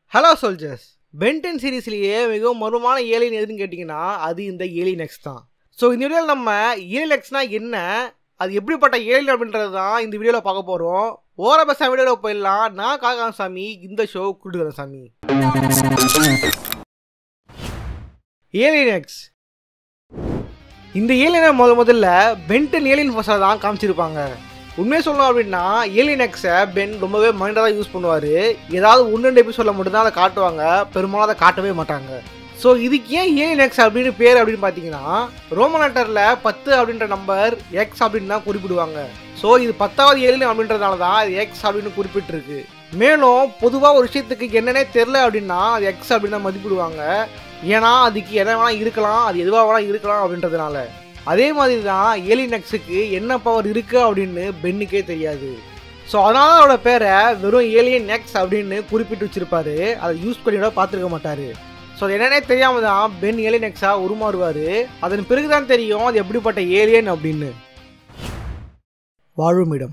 hello soldiers pentene சீரீஸ்லேயே மிகவும் மர்மமான alien எதுன்னு கேட்டிங்கன்னா அது இந்த ஏலியன் எக்ஸ் தான் ஸோ இந்த வீடியோவில் நம்ம ஏலியன் எக்ஸ்னா என்ன அது எப்படிப்பட்ட ஏலியன் அப்படின்றது தான் இந்த வீடியோவில் பார்க்க போகிறோம் ஓர பசா வீடியோவில் போயிடலாம் நான் காகா சாமி இந்த ஷோ கூட்டுக்கிறேன் சாமி ஏலியன் எக்ஸ் இந்த ஏலியனை முத முதல்ல பென்டன் ஏலியன் ஃபோர்ஸில் தான் காமிச்சிருப்பாங்க உண்மையை சொல்லணும் அப்படின்னா ஏலியன் எக்ஸை பென் ரொம்பவே மைண்டாக தான் யூஸ் பண்ணுவார் ஏதாவது ஒன்று ரெண்டு எபிசோடில் மட்டும்தான் அதை காட்டுவாங்க பெரும்பாலும் அதை காட்டவே மாட்டாங்க ஸோ இதுக்கு ஏன் ஏலியன் எக்ஸ் அப்படின்னு பேர் அப்படின்னு பார்த்தீங்கன்னா ரோமன் லெட்டரில் பத்து அப்படின்ற நம்பர் எக்ஸ் அப்படின்னு தான் குறிப்பிடுவாங்க ஸோ இது பத்தாவது ஏலியன் அப்படின்றதுனால தான் அது எக்ஸ் அப்படின்னு குறிப்பிட்டிருக்கு மேலும் பொதுவாக ஒரு விஷயத்துக்கு என்னன்னே தெரில அப்படின்னா அது எக்ஸ் அப்படின்னு தான் மதிப்பிடுவாங்க ஏன்னா அதுக்கு என்ன வேணால் இருக்கலாம் அது எதுவாக வேணால் இருக்கலாம் அப்படின்றதுனால அதே மாதிரி தான் ஏலியன் எக்ஸுக்கு என்ன பவர் இருக்குது அப்படின்னு பென்னுக்கே தெரியாது ஸோ அதனால அவரோட பேரை வெறும் ஏலியன் எக்ஸ் அப்படின்னு குறிப்பிட்டு வச்சிருப்பாரு அதை யூஸ் பண்ணி கூட பார்த்துருக்க மாட்டார் ஸோ அது என்னன்னே தெரியாம தான் பென் ஏலியன் எக்ஸாக உருமாறுவார் அதன் பிறகு தான் தெரியும் அது எப்படிப்பட்ட ஏலியன் அப்படின்னு வாழும் இடம்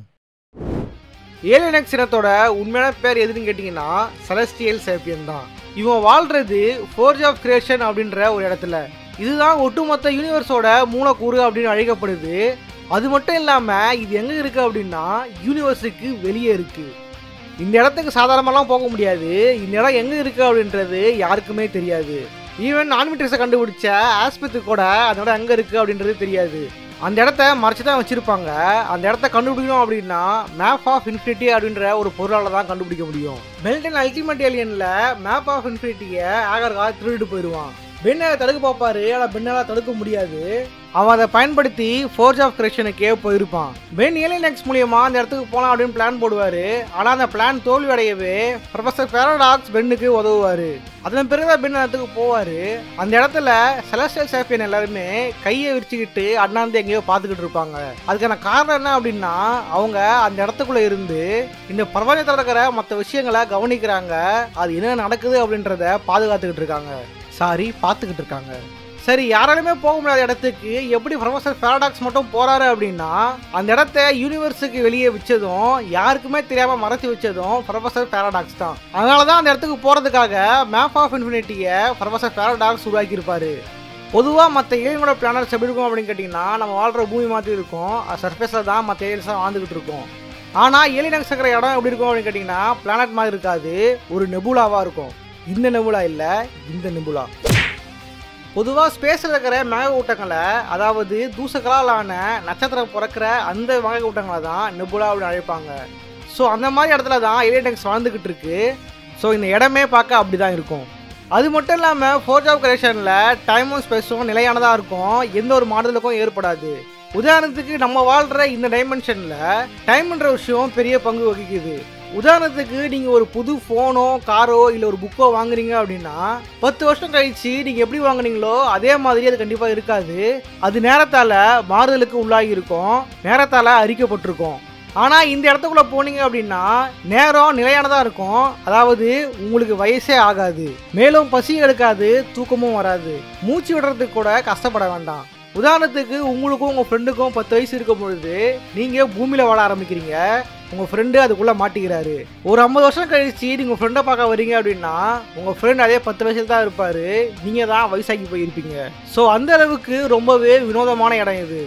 ஏலியன் எக்ஸ் இனத்தோட உண்மையான பேர் எதுன்னு கேட்டிங்கன்னா செலஸ்டியல் சேப்பியன் தான் இவன் வாழ்றது ஃபோர்ஜ் ஆஃப் கிரியேஷன் அப்படின்ற ஒரு இடத்துல இதுதான் ஒட்டுமொத்த யூனிவர்ஸோட மூலக்கூறு அப்படின்னு அழைக்கப்படுது அது மட்டும் இல்லாமல் இது எங்கே இருக்குது அப்படின்னா யூனிவர்ஸுக்கு வெளியே இருக்குது இந்த இடத்துக்கு சாதாரணமாலாம் போக முடியாது இந்த இடம் எங்கே இருக்குது அப்படின்றது யாருக்குமே தெரியாது ஈவன் நான்மிட்ரிஸை கண்டுபிடிச்ச ஆஸ்பத்திரி கூட அந்த இடம் எங்கே இருக்குது அப்படின்றது தெரியாது அந்த இடத்த மறைச்சு தான் வச்சுருப்பாங்க அந்த இடத்த கண்டுபிடிக்கணும் அப்படின்னா மேப் ஆஃப் இன்ஃபினிட்டி அப்படின்ற ஒரு பொருளால் தான் கண்டுபிடிக்க முடியும் பெல்டன் அல்டிமேட் ஏலியனில் மேப் ஆஃப் இன்ஃபினிட்டியை ஆகர்கா திருடிட்டு போயிடுவான் பெண்ணை தடுக்க பார்ப்பாரு ஆனால் பெண்ணால் தடுக்க முடியாது அவன் அதை பயன்படுத்தி ஃபோர்ஜ் ஆஃப் கிரேஷனுக்கே போயிருப்பான் பென் ஏலியன் எக்ஸ் மூலியமா அந்த இடத்துக்கு போகலாம் அப்படின்னு பிளான் போடுவார் ஆனால் அந்த பிளான் தோல்வி அடையவே ப்ரொஃபசர் பேரடாக்ஸ் பென்னுக்கு உதவுவார் அதன் பிறகு தான் பென் இடத்துக்கு போவார் அந்த இடத்துல செலஸ்டியல் சேப்பியன் எல்லாருமே கையை விரிச்சுக்கிட்டு அண்ணாந்து எங்கேயோ பார்த்துக்கிட்டு இருப்பாங்க அதுக்கான காரணம் என்ன அப்படின்னா அவங்க அந்த இடத்துக்குள்ள இருந்து இந்த பிரபஞ்சத்தில் இருக்கிற மற்ற விஷயங்களை கவனிக்கிறாங்க அது என்ன நடக்குது அப்படின்றத பாதுகாத்துக்கிட்டு இருக்காங்க சாரி பார்த்துக்கிட்டு இருக்காங்க சரி யாராலுமே போக முடியாத இடத்துக்கு எப்படி ப்ரொஃபசர் பேரடாக்ஸ் மட்டும் போறாரு அப்படின்னா அந்த இடத்த யூனிவர்ஸுக்கு வெளியே வச்சதும் யாருக்குமே தெரியாம மறைச்சு வச்சதும் ப்ரொஃபசர் பேரடாக்ஸ் தான் அதனால தான் அந்த இடத்துக்கு போறதுக்காக மேப் ஆஃப் இன்ஃபினிட்டியை ப்ரொஃபசர் பேரடாக்ஸ் உருவாக்கியிருப்பாரு பொதுவாக மற்ற ஏலியனோட பிளானட்ஸ் எப்படி இருக்கும் அப்படின்னு கேட்டிங்கன்னா நம்ம வாழ்கிற பூமி மாதிரி இருக்கும் அது சர்ஃபேஸில் தான் மற்ற ஏலியன்ஸாக வாழ்ந்துக்கிட்டு இருக்கோம் ஆனால் ஏலியன்ஸ் இருக்கிற இடம் எப்படி இருக்கும் அப்படின்னு கேட்டிங்கன்னா பிளானட் மாதிரி இருக்காது ஒரு நெபுலாவாக இருக்கும் இந்த நெபுலா இல்லை இந்த நெபுலா பொதுவாக ஸ்பேஸில் இருக்கிற மேக ஊட்டங்களை அதாவது தூசக்களால் ஆன நட்சத்திரம் பிறக்கிற அந்த மேக ஊட்டங்களை தான் நெபுலா அப்படின்னு அழைப்பாங்க ஸோ அந்த மாதிரி இடத்துல தான் ஏலியன்ஸ் வாழ்ந்துக்கிட்டு இருக்கு ஸோ இந்த இடமே பார்க்க அப்படி தான் இருக்கும் அது மட்டும் இல்லாமல் ஃபோர்ஜ் ஆஃப் கிரேஷனில் டைமும் ஸ்பேஸும் நிலையானதாக இருக்கும் எந்த ஒரு மாறுதலுக்கும் ஏற்படாது உதாரணத்துக்கு நம்ம வாழ்கிற இந்த டைமென்ஷனில் டைம்ன்ற விஷயம் பெரிய பங்கு வகிக்குது உதாரணத்துக்கு நீங்கள் ஒரு புது ஃபோனோ காரோ இல்லை ஒரு புக்கோ வாங்குறீங்க அப்படின்னா பத்து வருஷம் கழிச்சு நீங்கள் எப்படி வாங்குனீங்களோ அதே மாதிரி அது கண்டிப்பாக இருக்காது அது நேரத்தால் மாறுதலுக்கு உள்ளாகி இருக்கும் நேரத்தால் அரிக்கப்பட்டிருக்கும் ஆனால் இந்த இடத்துக்குள்ளே போனீங்க அப்படின்னா நேரம் நிலையானதாக இருக்கும் அதாவது உங்களுக்கு வயசே ஆகாது மேலும் பசி எடுக்காது தூக்கமும் வராது மூச்சு விடுறதுக்கு கூட கஷ்டப்பட வேண்டாம் உதாரணத்துக்கு உங்களுக்கும் உங்கள் ஃப்ரெண்டுக்கும் பத்து வயசு இருக்கும் பொழுது நீங்கள் பூமியில் வாழ ஆரம்பிக்கிறீங்க உங்கள் ஃப்ரெண்டு அதுக்குள்ளே மாட்டிக்கிறாரு ஒரு ஐம்பது வருஷம் கழிச்சு நீங்கள் ஃப்ரெண்டை பார்க்க வரீங்க அப்படின்னா உங்கள் ஃப்ரெண்ட் அதே பத்து வயசில் தான் இருப்பார் நீங்கள் தான் வயசாகி போயிருப்பீங்க ஸோ அந்த அளவுக்கு ரொம்பவே வினோதமான இடம் இது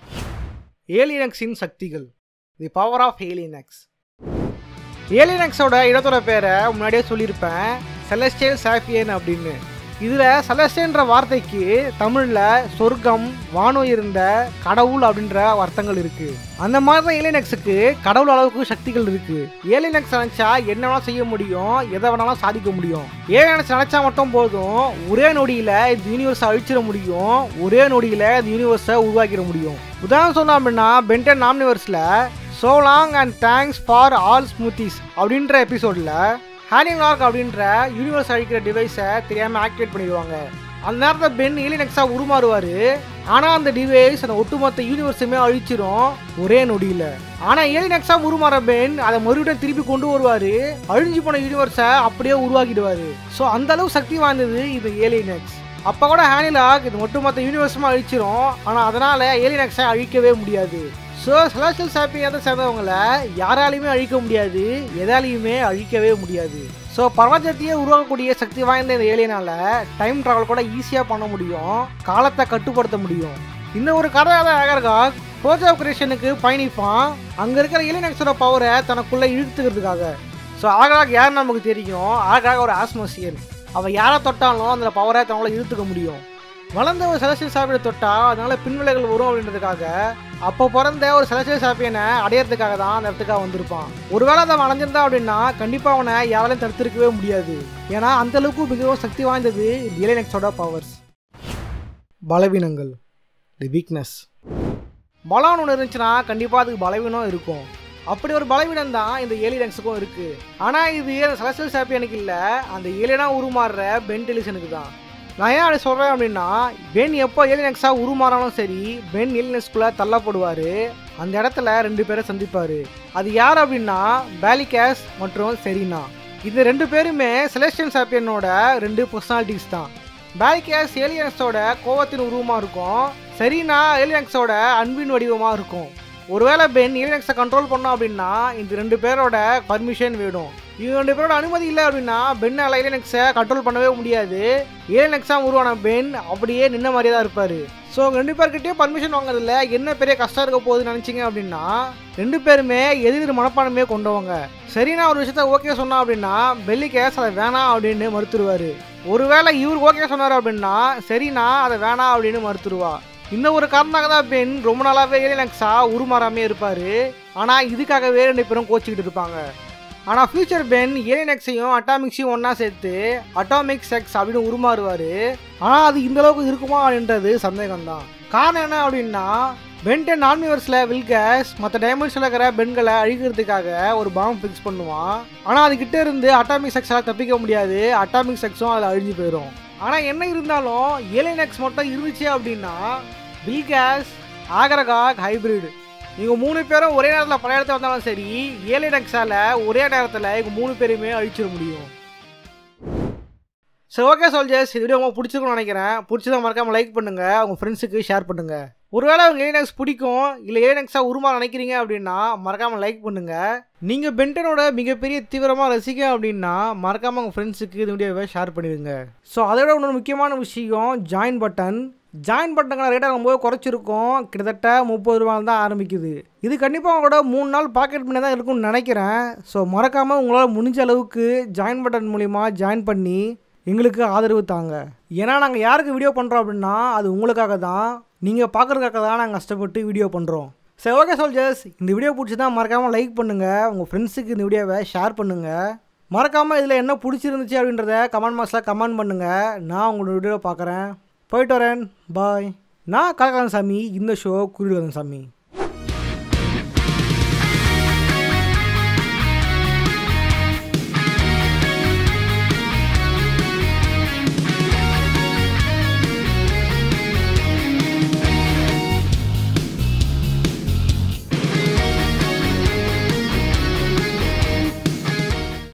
ஏலியனக்ஸின் சக்திகள் தி பவர் ஆஃப் ஏலியனக்ஸ் ஏலியனக்ஸோட இடத்தோட பேரை முன்னாடியே சொல்லியிருப்பேன் செலஸ்டியல் சாஃபியன் அப்படின்னு இதில் செலஸ்டியன்ற வார்த்தைக்கு தமிழில் சொர்க்கம் வானம் இருந்த கடவுள் அப்படின்ற அர்த்தங்கள் இருக்குது அந்த மாதிரி தான் ஏலியனக்ஸுக்கு கடவுள் அளவுக்கு சக்திகள் இருக்குது ஏலியனக்ஸ் நினச்சா என்ன வேணாலும் செய்ய முடியும் எதை வேணாலும் சாதிக்க முடியும் ஏலியனக்ஸ் நினச்சா மட்டும் போதும் ஒரே நொடியில் இந்த யூனிவர்ஸை அழிச்சிட முடியும் ஒரே நொடியில் இந்த யூனிவர்ஸை உருவாக்கிட முடியும் உதாரணம் சொன்னோம் அப்படின்னா பென்டன் நாம்னிவர்ஸில் so long and thanks for all smoothies அப்படின்ற எபிசோடில் ஹேனிங் லாக் அப்படின்ற யூனிவர்ஸ் அழிக்கிற டிவைஸை தெரியாமல் ஆக்டிவேட் பண்ணிடுவாங்க அந்த நேரத்தில் பென் ஏலியனெக்ஸாக உருமாறுவார் ஆனால் அந்த டிவைஸ் அந்த ஒட்டுமொத்த யூனிவர்ஸுமே அழிச்சிரும் ஒரே நொடியில் ஆனால் ஏலியனெக்ஸாக உருமாற பென் அதை மறுபடியும் திருப்பி கொண்டு வருவார் அழிஞ்சு போன யூனிவர்ஸை அப்படியே உருவாக்கிடுவார் ஸோ அந்த அளவு சக்தி வாய்ந்தது இது ஏலியனெக்ஸ் அப்போ கூட ஹேனிலாக் இது ஒட்டுமொத்த யூனிவர்ஸுமே அழிச்சிரும் ஆனால் அதனால் ஏலியனெக்ஸை அழிக்கவே முடியாது ஸோ செலஸ்டியல் சாப்பியத்தை சேர்ந்தவங்கள யாராலையுமே அழிக்க முடியாது எதாலையுமே அழிக்கவே முடியாது ஸோ பிரபஞ்சத்தையே உருவாக்கக்கூடிய சக்தி வாய்ந்த இந்த ஏலியனால டைம் ட்ராவல் கூட ஈஸியாக பண்ண முடியும் காலத்தை கட்டுப்படுத்த முடியும் இந்த ஒரு கதையால ஆகர்காக் ஃபோர்ஸ் ஆஃப் கிரியேஷனுக்கு பயணிப்பான் அங்கே இருக்கிற ஏலியனக்ஸோட பவரை தனக்குள்ளே இழுத்துக்கிறதுக்காக ஸோ ஆகராக் யாருன்னு நமக்கு தெரியும் ஆகராக் ஒரு ஆஸ்மோசியன் அவன் யாரை தொட்டாலும் அந்த பவரை தன்னால இழுத்துக்க முடியும் வளர்ந்த ஒரு செலசியல் சாப்பியை தொட்டா அதனால பின்விளைகள் வரும் அப்படின்றதுக்காக அப்போ பிறந்த ஒரு செலசியல் சாப்பியனை அடையிறதுக்காக தான் அந்த இடத்துக்காக வந்திருப்பான் ஒருவேளை அதை அவன் அடைஞ்சிருந்தா அப்படின்னா கண்டிப்பாக அவனை யாராலையும் தடுத்திருக்கவே முடியாது ஏன்னா அந்த அளவுக்கு மிகவும் சக்தி வாய்ந்தது ஏலியனக்ஸோட பவர்ஸ் பலவீனங்கள் தி வீக்னஸ் பலம் ஒன்று இருந்துச்சுன்னா கண்டிப்பாக அதுக்கு பலவீனம் இருக்கும் அப்படி ஒரு பலவீனம் தான் இந்த ஏலியன்ஸுக்கும் இருக்கு ஆனால் இது செலஸ்டியல் சாப்பியனுக்கு இல்லை அந்த ஏலியனா உருமாறுற பென் டெலிசனுக்கு தான் நான் ஏன் அப்படி சொல்கிறேன் அப்படின்னா பென் எப்போ ஏலியனக்ஸாக உருமாறாலும் சரி பென் ஏலியனக்ஸ்குள்ளே தள்ளப்படுவார் அந்த இடத்துல ரெண்டு பேரை சந்திப்பார் அது யார் அப்படின்னா பேலிகேஸ் மற்றும் செரீனா இது ரெண்டு பேருமே செலஸ்டியல் சாப்பியனோட ரெண்டு பர்சனாலிட்டிஸ் தான் பேலிகேஸ் ஏலியன்ஸோட கோவத்தின் உருவமாக இருக்கும் செரீனா ஏலியன்ஸோட அன்பின் வடிவமாக இருக்கும் ஒருவேளை பென் ஏலியன்ஸை கண்ட்ரோல் பண்ணோம் அப்படின்னா இந்த ரெண்டு பேரோட பர்மிஷன் வேணும் இவங்க ரெண்டு பேரோட அனுமதி இல்லை அப்படின்னா பென்னால ஏலியனக்ஸை கண்ட்ரோல் பண்ணவே முடியாது ஏலியனக்ஸாக உருவான பென் அப்படியே நின்ன மாதிரியே தான் இருப்பார் ஸோ ரெண்டு பேர்கிட்டயே பர்மிஷன் வாங்குறதுல என்ன பெரிய கஷ்டம் இருக்க போகுதுன்னு நினச்சிங்க அப்படின்னா ரெண்டு பேருமே எதிர் மனப்பான்மையே கொண்டவங்க சரி நான் ஒரு விஷயத்த ஓகே சொன்னா அப்படின்னா பெல்லிகேஸ் அதை வேணாம் அப்படின்னு மறுத்துருவாரு ஒருவேளை இவர் ஓகே சொன்னார் அப்படின்னா சரிண்ணா அதை வேணாம் அப்படின்னு மறுத்துருவா இந்த ஒரு காரணமாக தான் பெண் ரொம்ப நாளாகவே ஏலியனக்ஸா உருமாறாமே இருப்பார் ஆனால் இதுக்காகவே ரெண்டு பேரும் கோச்சிக்கிட்டு இருப்பாங்க ஆனால் ஃபியூச்சர் பென் ஏலியனக்ஸையும் அட்டாமிக்ஸையும் ஒன்றா சேர்த்து அட்டாமிக் செக்ஸ் அப்படின்னு உருமாறுவார் ஆனால் அது இந்த அளவுக்கு இருக்குமா அப்படின்றது சந்தேகம் தான் காரணம் என்ன அப்படின்னா பென்டன் நான்மிவர்ஸில் வில்கஸ் மற்ற டைமென்ஷனில் இருக்கிற பெண்களை அழிக்கிறதுக்காக ஒரு பாம்பு ஃபிக்ஸ் பண்ணுவான் ஆனால் அதுக்கிட்ட இருந்து அட்டாமிக் செக்ஸால் தப்பிக்க முடியாது அட்டாமிக் செக்ஸும் அதில் அழிஞ்சு போயிடும் ஆனால் என்ன இருந்தாலும் ஏலியனக்ஸ் மட்டும் இருந்துச்சு அப்படின்னா வில்கஸ் ஆகரகாக் ஹைபிரிட் இவங்க மூணு பேரும் ஒரே நேரத்தில் பல இடத்துல வந்தாலும் சரி ஏலியனக்ஸால் ஒரே நேரத்தில் இவங்க மூணு பேருமே அழிச்சிட முடியும் சரி ஓகே சோல்ஜர்ஸ் இந்த வீடியோ உங்களுக்கு பிடிச்சிருக்கும்னு நினைக்கிறேன் பிடிச்சதை மறக்காமல் லைக் பண்ணுங்கள் உங்கள் ஃப்ரெண்ட்ஸுக்கு ஷேர் பண்ணுங்கள் ஒருவேளை அவங்க ஏலியனக்ஸ் பிடிக்கும் இல்லை ஏலியனக்ஸாக உருமா நினைக்கிறீங்க அப்படின்னா மறக்காமல் லைக் பண்ணுங்கள் நீங்கள் பென்டனோட மிகப்பெரிய தீவிரமாக ரசிக்க அப்படின்னா மறக்காமல் உங்கள் ஃப்ரெண்ட்ஸுக்கு இந்த வீடியோவை ஷேர் பண்ணிடுங்க ஸோ அதோட இன்னொரு முக்கியமான விஷயம் ஜாயின் பட்டன் ஜாயின் பட்டங்களை ரேட்டாக ரொம்பவே குறைச்சிருக்கோம் கிட்டத்தட்ட முப்பது ரூபாய் தான் ஆரம்பிக்குது இது கண்டிப்பாக உங்களோட மூணு நாள் பாக்கெட் பண்ணி தான் இருக்கும்னு நினைக்கிறேன் ஸோ மறக்காமல் உங்களால் முடிஞ்ச அளவுக்கு ஜாயின் பட்டன் மூலிமா ஜாயின் பண்ணி எங்களுக்கு ஆதரவு தாங்க ஏன்னா நாங்கள் யாருக்கு வீடியோ பண்ணுறோம் அப்படின்னா அது உங்களுக்காக தான் நீங்கள் பார்க்குறதுக்காக தான் நாங்கள் கஷ்டப்பட்டு வீடியோ பண்ணுறோம் சரி ஓகே சோல்ஜர்ஸ் இந்த வீடியோ பிடிச்சி தான் மறக்காமல் லைக் பண்ணுங்கள் உங்கள் ஃப்ரெண்ட்ஸுக்கு இந்த வீடியோவை ஷேர் பண்ணுங்கள் மறக்காமல் இதில் என்ன பிடிச்சிருந்துச்சு அப்படின்றத கமெண்ட் பாக்ஸில் கமெண்ட் பண்ணுங்கள் நான் உங்களோட வீடியோவை பார்க்குறேன் போயிட்டு வரேன் பாய் நான் கலகாரன் சாமி இந்த ஷோ குறிவதன் சாமி